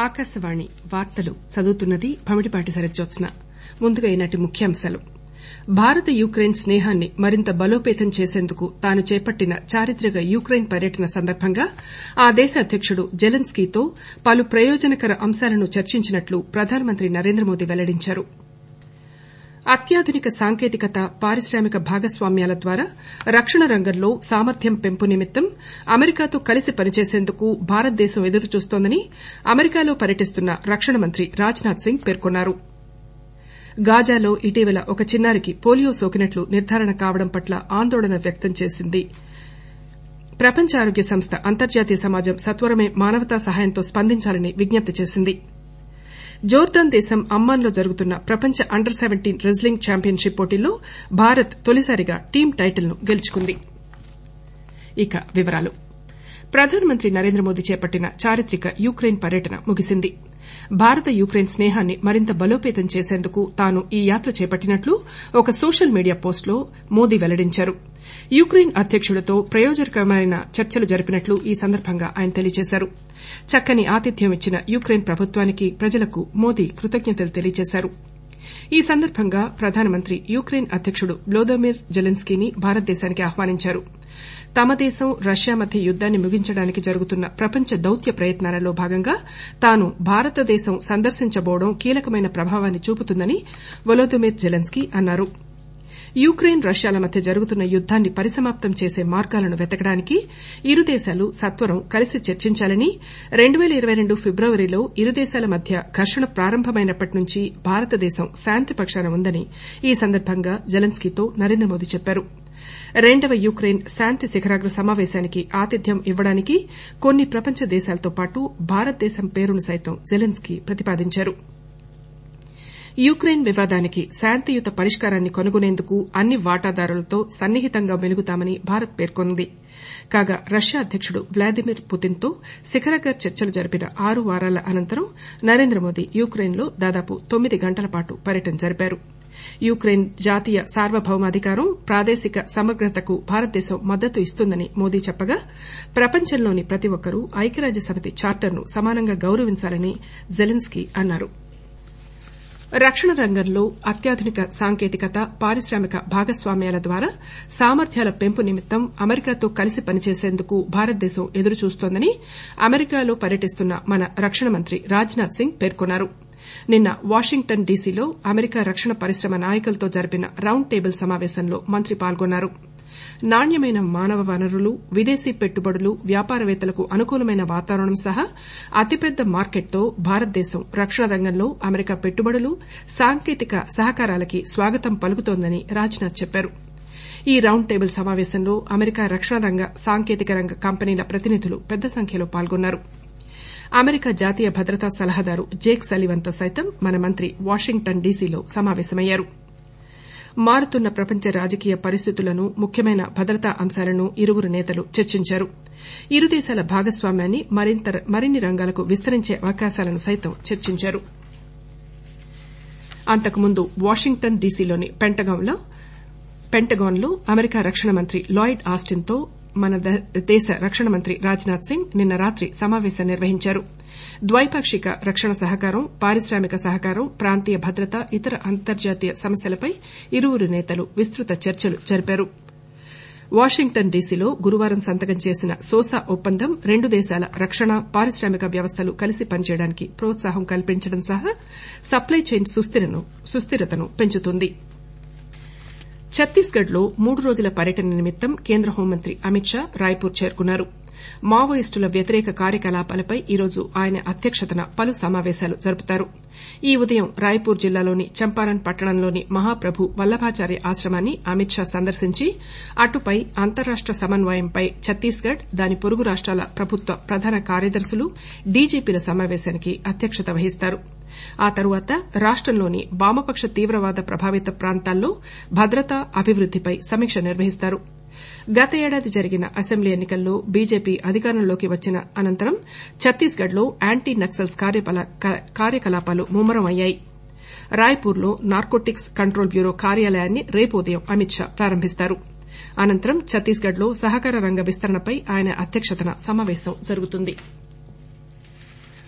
ఆకాశవాణి వార్తలు చదువుతున్నది భమిడిపాటి సరజ్జోత్స్న ముందుగా ఈనాటి ముఖ్యాంశాలు భారత్ యుక్రెయిన్ స్నేహాన్ని మరింత బలోపేతం చేసేందుకు తాను చేపట్టిన చారిత్రక యుక్రెయిన్ పర్యటన సందర్భంగా ఆ దేశ అధ్యకుడు జెలెన్స్కీతో పలు ప్రయోజనకర అంశాలను చర్చించినట్లు ప్రధానమంత్రి నరేంద్రమోదీ వెల్లడించారు అత్యాధునిక సాంకేతికత పారిశ్రామిక భాగస్వామ్యాల ద్వారా రక్షణ రంగంలో సామర్థ్యం పెంపు నిమిత్తం అమెరికాతో కలిసి పనిచేసేందుకు భారతదేశం ఎదురుచూస్తోందని అమెరికాలో పర్యటిస్తున్న రక్షణ మంత్రి రాజ్ నాథ్ సింగ్ పేర్కొన్నారు గాజాలో ఇటీవల ఒక చిన్నారికి పోలియో సోకినట్లు నిర్దారణ కావడం పట్ల ఆందోళన వ్యక్తం చేసింది ప్రపంచ ఆరోగ్య సంస్థ అంతర్జాతీయ సమాజం సత్వరమే మానవతా సహాయంతో స్పందించాలని విజ్ఞప్తి చేసింది జోర్దాన్ దేశం అమ్మాన్లో జరుగుతున్న ప్రపంచ అండర్ సెవెంటీన్ రెజ్లింగ్ ఛాంపియన్షిప్ పోటీల్లో భారత్ తొలిసారిగా టీం టైటిల్ను గెలుచుకుంది ప్రధానమంత్రి నరేంద్రమోదీ చేపట్టిన చారిత్రక యుక్రెయిన్ పర్యటన ముగిసింది భారత యుక్రెయిన్ స్నేహాన్ని మరింత బలోపేతం చేసేందుకు తాను ఈ యాత్ర చేపట్టినట్లు ఒక సోషల్ మీడియా పోస్టులో మోదీ వెల్లడించారు యుక్రెయిన్ అధ్యకుడితో ప్రయోజనకరమైన చర్చలు జరిపినట్లు ఈ సందర్భంగా ఆయన తెలియజేశారు చక్కని ఆతిథ్యం ఇచ్చిన యుక్రెయిన్ ప్రభుత్వానికి ప్రజలకు మోదీ కృతజ్ఞతలు తెలియజేశారు ఈ సందర్భంగా ప్రధానమంత్రి యుక్రెయిన్ అధ్యకుడు వ్లోదోమిర్ జెలెన్స్కీని భారతదేశానికి ఆహ్వానించారు తమ దేశం రష్యా మధ్య యుద్దాన్ని ముగించడానికి జరుగుతున్న ప్రపంచ దౌత్య ప్రయత్నాలలో భాగంగా తాను భారతదేశం సందర్శించబోవడం కీలకమైన ప్రభావాన్ని చూపుతుందని వొలోదిమిర్ జెలెన్స్కీ అన్నారు యుక్రెయిన్ రష్యాల మధ్య జరుగుతున్న యుద్దాన్ని పరిసమాప్తం చేసే మార్గాలను వెతకడానికి ఇరు దేశాలు సత్వరం కలిసి చర్చించాలని ఫిబ్రవరిలో ఇరు దేశాల మధ్య ఘర్షణ ప్రారంభమైనప్పటి నుంచి భారతదేశం శాంతి పక్షాన ఉందని ఈ సందర్భంగా జెలెన్స్కీతో నరేంద్రమోదీ చెప్పారు రెండవ యుక్రెయిన్ శాంతి శిఖరాగ్ర సమావేశానికి ఆతిథ్యం ఇవ్వడానికి కొన్ని ప్రపంచ దేశాలతో పాటు భారతదేశం పేరును సైతం జెలెన్స్కీ ప్రతిపాదించారు యుక్రెయిన్ వివాదానికి శాంతియుత పరిష్కారాన్ని కనుగొనేందుకు అన్ని వాటాదారులతో సన్నిహితంగా మెలుగుతామని భారత్ పేర్కొంది కాగా రష్యా అధ్యకుడు వ్లాదిమిర్ పుతిన్తో శిఖరాగ్ర చర్చలు జరిపిన ఆరు వారాల అనంతరం నరేంద్రమోదీ యుక్రెయిన్లో దాదాపు తొమ్మిది గంటల పాటు పర్యటన జరిపారు యుక్రెయిన్ జాతీయ సార్వభౌమాధికారం ప్రాదేశిక సమగ్రతకు భారతదేశం మద్దతు ఇస్తుందని మోదీ చెప్పగా ప్రపంచంలోని ప్రతి ఒక్కరూ ఐక్యరాజ్యసమితి చార్టర్ను సమానంగా గౌరవించాలని జెలెన్స్కీ అన్నారు రక్షణ రంగంలో అత్యాధునిక సాంకేతికత పారిశ్రామిక భాగస్వామ్యాల ద్వారా సామర్థ్యాల పెంపు నిమిత్తం అమెరికాతో కలిసి పనిచేసేందుకు భారతదేశం ఎదురుచూస్తోందని అమెరికాలో పర్యటిస్తున్న మన రక్షణ మంత్రి రాజ్ నాథ్ సింగ్ పేర్కొన్నారు నిన్న వాషింగ్టన్ డీసీలో అమెరికా రక్షణ పరిశ్రమ నాయకులతో జరిపిన రౌండ్ టేబుల్ సమావేశంలో మంత్రి పాల్గొన్నారు నాణ్యమైన మానవ వనరులు విదేశీ పెట్టుబడులు వ్యాపారవేత్తలకు అనుకూలమైన వాతావరణం సహా అతిపెద్ద మార్కెట్తో భారతదేశం రక్షణ రంగంలో అమెరికా పెట్టుబడులు సాంకేతిక సహకారాలకి స్వాగతం పలుకుతోందని రాజ్నాథ్ చెప్పారు ఈ రౌండ్ టేబుల్ సమావేశంలో అమెరికా రక్షణ రంగ సాంకేతిక రంగ కంపెనీల ప్రతినిధులు పెద్ద సంఖ్యలో పాల్గొన్నారు అమెరికా జాతీయ భద్రతా సలహాదారు జేక్ సలీవన్తో సైతం మన మంత్రి వాషింగ్టన్ డీసీలో సమావేశమయ్యారు మారుతున్న ప్రపంచ రాజకీయ పరిస్థితులను ముఖ్యమైన భద్రతా అంశాలను ఇరువురు నేతలు చర్చించారు ఇరు దేశాల భాగస్వామ్యాన్ని మరిన్ని రంగాలకు విస్తరించే అవకాశాలను సైతం చర్చించారు అంతకుముందు వాషింగ్టన్ డీసీలోని పెంటగాన్లో అమెరికా రక్షణ మంత్రి లాయిడ్ ఆస్టిన్తో మన దేశ రక్షణ మంత్రి రాజ్నాథ్ సింగ్ నిన్న రాత్రి సమావేశం నిర్వహించారు ద్వైపాక్షిక రక్షణ సహకారం పారిశ్రామిక సహకారం ప్రాంతీయ భద్రత ఇతర అంతర్జాతీయ సమస్యలపై ఇరువురు నేతలు విస్తృత చర్చలు జరిపారు వాషింగ్టన్ డీసీలో గురువారం సంతకం చేసిన సోసా ఒప్పందం రెండు దేశాల రక్షణ పారిశ్రామిక వ్యవస్థలు కలిసి పనిచేయడానికి ప్రోత్సాహం కల్పించడం సహా సప్లై చైన్ సుస్థిరతను పెంచుతుంది ఛత్తీస్గఢ్ లో మూడు రోజుల పర్యటన నిమిత్తం కేంద్ర హోంమంత్రి అమిత్ షా రాయ్పూర్ చేరుకున్నారు మావోయిస్టుల వ్యతిరేక కార్యకలాపాలపై ఈరోజు ఆయన అధ్యక్షతన పలు సమావేశాలు జరుపుతారు ఈ ఉదయం రాయ్పూర్ జిల్లాలోని చంపారన్ పట్టణంలోని మహాప్రభు వల్లభాచార్య ఆశ్రమాన్ని అమిత్ షా సందర్శించి అటుపై అంతర్రాష్ట సమన్వయంపై ఛత్తీస్గఢ్ దాని పొరుగు రాష్టాల ప్రభుత్వ ప్రధాన కార్యదర్శులు డీజీపీల సమావేశానికి అధ్యక్షత వహిస్తారు ఆ తరువాత రాష్టంలోని వామపక్ష తీవ్రవాద ప్రభావిత ప్రాంతాల్లో భద్రత అభివృద్దిపై సమీక్ష నిర్వహిస్తారు గత ఏడాది జరిగిన అసెంబ్లీ ఎన్నికల్లో బీజేపీ అధికారంలోకి వచ్చిన అనంతరం ఛత్తీస్గఢ్ లో యాంటీ నక్సల్స్ కార్యకలాపాలు ముమ్మరం అయ్యాయి రాయ్పూర్లో నార్కోటిక్స్ కంట్రోల్ బ్యూరో కార్యాలయాన్ని రేపు ఉదయం అమిత్ షా ప్రారంభిస్తారు అనంతరం ఛత్తీస్గఢ్ లో సహకార రంగ విస్తరణపై ఆయన అధ్యక్షతన సమావేశం జరుగుతుంది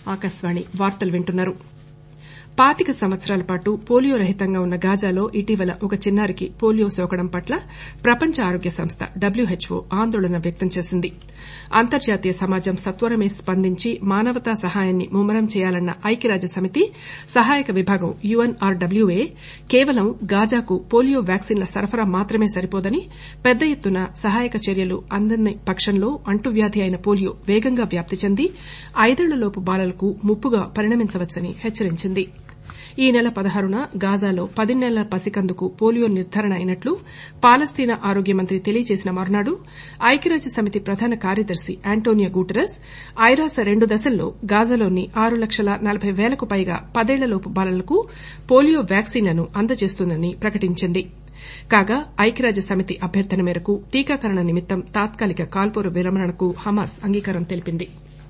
ఆకాశవాణి వార్తలు వింటున్నారు పాతిక సంవత్సరాల పాటు పోలియో రహితంగా ఉన్న గాజాలో ఇటీవల ఒక చిన్నారికి పోలియో సోకడం పట్ల ప్రపంచ ఆరోగ్య సంస్థ డబ్ల్యూహెచ్ఓ ఆందోళన వ్యక్తం చేసింది అంతర్జాతీయ సమాజం సత్వరమే స్పందించి మానవతా సహాయాన్ని ముమ్మరం చేయాలన్న ఐక్యరాజ్యసమితి సహాయక విభాగం యుఎన్ఆర్డబ్ల్యూఏ కేవలం గాజాకు పోలియో వ్యాక్సిన్ల సరఫరా మాత్రమే సరిపోదని పెద్ద ఎత్తున సహాయక చర్యలు అందని పక్షంలో అంటువ్యాధి అయిన పోలియో వేగంగా వ్యాప్తి చెంది ఐదేళ్లలోపు బాలలకు ముప్పుగా పరిణమించవచ్చని హెచ్చరించింది ఈ నెల పదహారున గాజాలో పది నెలల పసికందుకు పోలియో నిర్దారణ అయినట్లు పాలస్తీనా ఆరోగ్య మంత్రి తెలియజేసిన మరునాడు ఐక్యరాజ్య సమితి ప్రధాన కార్యదర్శి ఆంటోనియో గూటరస్ ఐరాస రెండు దశల్లో గాజాలోని ఆరు లక్షల నలబై పేలకు పైగా పదేళ్లలోపు బాలలకు పోలియో వ్యాక్సిన్లను అందజేస్తుందని ప్రకటించింది కాగా ఐక్యరాజ్య సమితి అభ్యర్థన మేరకు టీకాకరణ నిమిత్తం తాత్కాలిక కాల్పుల విరమణకు హమాస్ అంగీకారం తెలిపింది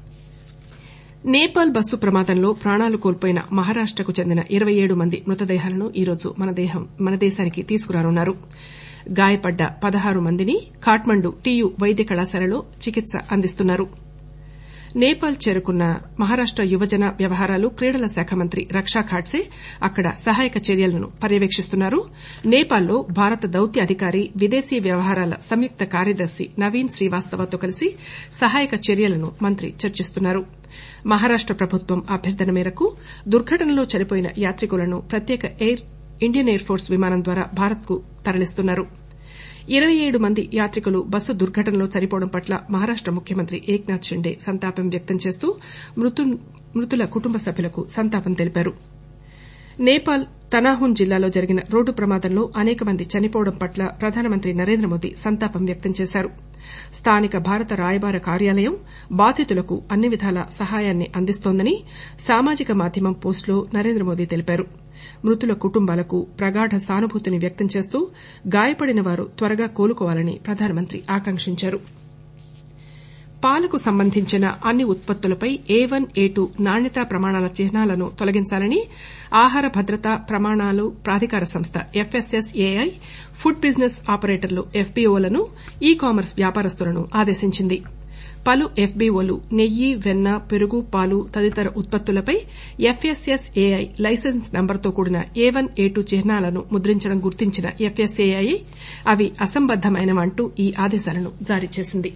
నేపాల్ బస్సు ప్రమాదంలో ప్రాణాలు కోల్పోయిన మహారాష్టకు చెందిన ఇరవై ఏడు మంది మృతదేహాలను ఈరోజు మన దేశానికి తీసుకురానున్నారు గాయపడ్డ పదహారు మందిని ఖాట్మండు టీయు వైద్య కళాశాలలో చికిత్స అందిస్తున్నారు నేపాల్ చేరుకున్న మహారాష్ట యువజన వ్యవహారాలు క్రీడల శాఖ మంత్రి రక్షా ఖాడ్సే అక్కడ సహాయక చర్యలను పర్యవేక్షిస్తున్నారు నేపాల్లో భారత దౌత్య అధికారి విదేశీ వ్యవహారాల సంయుక్త కార్యదర్శి నవీన్ శ్రీవాస్తవతో కలిసి సహాయక చర్యలను మంత్రి చర్చిస్తున్నారు మహారాష్ట ప్రభుత్వం అభ్యర్థన మేరకు దుర్ఘటనలో చనిపోయిన యాత్రికులను ప్రత్యేక ఇండియన్ ఎయిర్ ఫోర్స్ విమానం ద్వారా భారత్కు తరలిస్తున్నారు ఇరవై ఏడు మంది యాత్రికులు బస్సు దుర్ఘటనలో చనిపోవడం పట్ల మహారాష్ట ముఖ్యమంత్రి ఏక్నాథ్ షిండే సంతాపం వ్యక్తం చేస్తూ మృతుల కుటుంబ సభ్యులకు సంతాపం తెలిపారు నేపాల్ తనాహున్ జిల్లాలో జరిగిన రోడ్డు ప్రమాదంలో అనేక మంది చనిపోవడం పట్ల ప్రధానమంత్రి నరేంద్ర మోదీ సంతాపం వ్యక్తం చేశారు స్థానిక భారత రాయబార కార్యాలయం బాధితులకు అన్ని విధాల సహాయాన్ని అందిస్తోందని సామాజిక మాధ్యమం పోస్టులో నరేంద్ర మోదీ తెలిపారు మృతుల కుటుంబాలకు ప్రగాఢ సానుభూతిని వ్యక్తం చేస్తూ గాయపడిన వారు త్వరగా కోలుకోవాలని ప్రధానమంత్రి ఆకాంక్షించారు పాలకు సంబంధించిన అన్ని ఉత్పత్తులపై ఏ వన్ ఏ టూ నాణ్యతా ప్రమాణాల చిహ్నాలను తొలగించాలని ఆహార భద్రతా ప్రమాణాలు ప్రాధికార సంస్థ ఎఫ్ఎస్ఎస్ఏఐ ఫుడ్ బిజినెస్ ఆపరేటర్లు ఎఫ్బీఓలను ఈ కామర్స్ వ్యాపారస్తులను ఆదేశించింది పలు ఎఫ్బీఓలు నెయ్యి వెన్న పెరుగు పాలు తదితర ఉత్పత్తులపై ఎఫ్ఎస్ఎస్ఏఐ లైసెన్స్ నంబర్తో కూడిన ఏ వన్ ఏ టూ చిహ్నాలను ముద్రించడం గుర్తించిన ఎఫ్ఎస్ఏఐ అవి అసంబద్దమైనవంటూ ఈ ఆదేశాలను జారీ చేసింది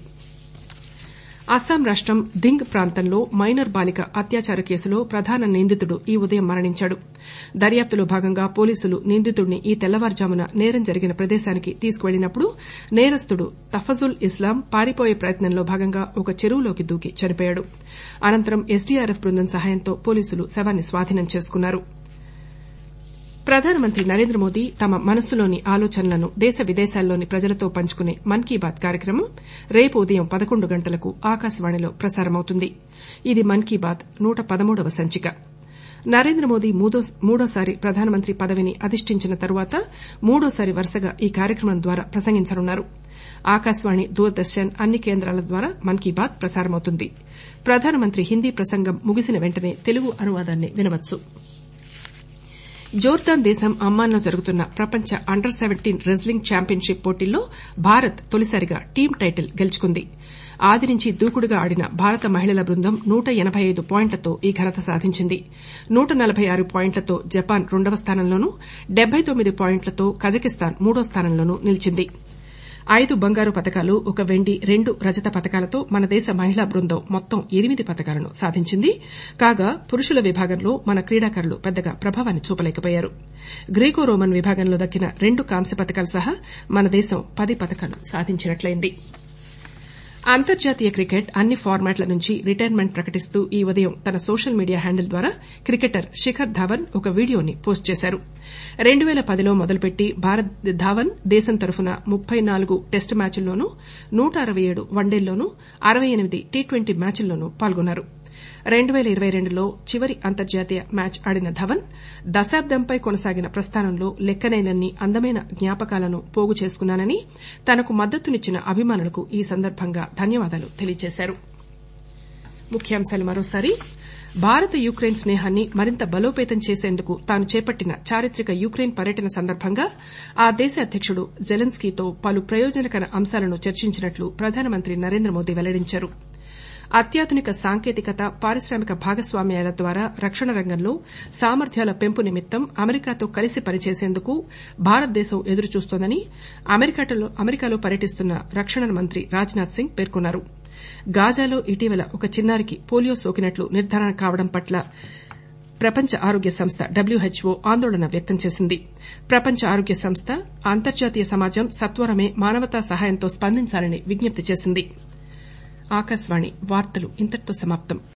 అస్సాం రాష్టం దింగ్ ప్రాంతంలో మైనర్ బాలిక అత్యాచార కేసులో ప్రధాన నిందితుడు ఈ ఉదయం మరణించాడు దర్యాప్తులో భాగంగా పోలీసులు నిందితుడిని ఈ తెల్లవారుజామున నేరం జరిగిన ప్రదేశానికి తీసుకువెళ్లినప్పుడు నేరస్తుడు తఫజుల్ ఇస్లాం పారిపోయే ప్రయత్నంలో భాగంగా ఒక చెరువులోకి దూకి చనిపోయాడు అనంతరం ఎస్డీఆర్ఎఫ్ బృందం సహాయంతో పోలీసులు శవాన్ని స్వాధీనం చేసుకున్నారు ప్రధానమంత్రి నరేంద్ర మోదీ తమ మనస్సులోని ఆలోచనలను దేశ విదేశాల్లోని ప్రజలతో పంచుకునే మన్ కీ బాత్ కార్యక్రమం రేపు ఉదయం పదకొండు గంటలకు ఆకాశవాణిలో ప్రసారమవుతుంది ఇది మన్ కీ బాత్ నూట పదమూడవ సంచిక నరేంద్ర మోదీ మూడోసారి ప్రధానమంత్రి పదవిని అధిష్టించిన తరువాత మూడోసారి వరుసగా ఈ కార్యక్రమం ద్వారా ప్రసంగించనున్నారు ఆకాశవాణి దూరదర్శన్ అన్ని కేంద్రాల ద్వారా మన్ కీ బాత్ ప్రసారమవుతుంది ప్రధానమంత్రి హిందీ ప్రసంగం ముగిసిన వెంటనే తెలుగు అనువాదాన్ని వినవచ్చు జోర్దాన్ దేశం అమ్మాన్లో జరుగుతున్న ప్రపంచ అండర్ సెవెంటీన్ రెజ్లింగ్ ఛాంపియన్షిప్ పోటీల్లో భారత్ తొలిసారిగా టీం టైటిల్ గెలుచుకుంది ఆది నుంచి దూకుడుగా ఆడిన భారత మహిళల బృందం నూట ఎనబై ఐదు పాయింట్లతో ఈ ఘనత సాధించింది నూట నలబై ఆరు పాయింట్లతో జపాన్ రెండవ స్థానంలోనూ డెబ్బై తొమ్మిది పాయింట్లతో కజకిస్తాన్ మూడో స్థానంలోనూ నిలిచింది ఐదు బంగారు పతకాలు ఒక వెండి రెండు రజత పతకాలతో మన దేశ మహిళా బృందం మొత్తం ఎనిమిది పతకాలను సాధించింది కాగా పురుషుల విభాగంలో మన క్రీడాకారులు పెద్దగా ప్రభావాన్ని చూపలేకపోయారు గ్రీకో రోమన్ విభాగంలో దక్కిన రెండు కాంస్య పతకాలు సహా మన దేశం పది పతకాలు సాధించినట్లయింది అంతర్జాతీయ క్రికెట్ అన్ని ఫార్మాట్ల నుంచి రిటైర్మెంట్ ప్రకటిస్తూ ఈ ఉదయం తన సోషల్ మీడియా హ్యాండిల్ ద్వారా క్రికెటర్ శిఖర్ ధావన్ ఒక వీడియోని పోస్ట్ చేశారు రెండు పేల పదిలో మొదలుపెట్టి భారత్ ధావన్ దేశం తరఫున ముప్పై నాలుగు టెస్టు మ్యాచ్ల్లోనూ నూట అరవై ఏడు వన్డేల్లోనూ అరవై ఎనిమిది టీ ట్వంటీ మ్యాచ్ల్లోనూ పాల్గొన్నారు రెండు పేల ఇరవై రెండులో చివరి అంతర్జాతీయ మ్యాచ్ ఆడిన ధవన్ దశాబ్దంపై కొనసాగిన ప్రస్థానంలో లెక్కలేనన్ని అందమైన జ్ఞాపకాలను పోగు చేసుకున్నానని తనకు మద్దతునిచ్చిన అభిమానులకు ఈ సందర్భంగా ధన్యవాదాలు తెలియజేశారు భారత్ యుక్రెయిన్ స్నేహాన్ని మరింత బలోపేతం చేసేందుకు తాను చేపట్టిన చారిత్రక యుక్రెయిన్ పర్యటన సందర్భంగా ఆ దేశ అధ్యకుడు జెలెన్స్కీతో పలు ప్రయోజనకర అంశాలను చర్చించినట్లు ప్రధానమంత్రి నరేంద్ర మోదీ వెల్లడించారు అత్యాధునిక సాంకేతికత పారిశ్రామిక భాగస్వామ్యాల ద్వారా రక్షణ రంగంలో సామర్థ్యాల పెంపు నిమిత్తం అమెరికాతో కలిసి పనిచేసేందుకు భారతదేశం ఎదురుచూస్తోందని అమెరికాలో పర్యటిస్తున్న రక్షణ మంత్రి రాజ్నాథ్ సింగ్ పేర్కొన్నారు గాజాలో ఇటీవల ఒక చిన్నారికి పోలియో సోకినట్లు నిర్దారణ కావడం పట్ల ప్రపంచ ఆరోగ్య సంస్థ డబ్ల్యూహెచ్ఓ ఆందోళన వ్యక్తం చేసింది ప్రపంచ ఆరోగ్య సంస్థ అంతర్జాతీయ సమాజం సత్వరమే మానవతా సహాయంతో స్పందించాలని విజ్ఞప్తి చేసింది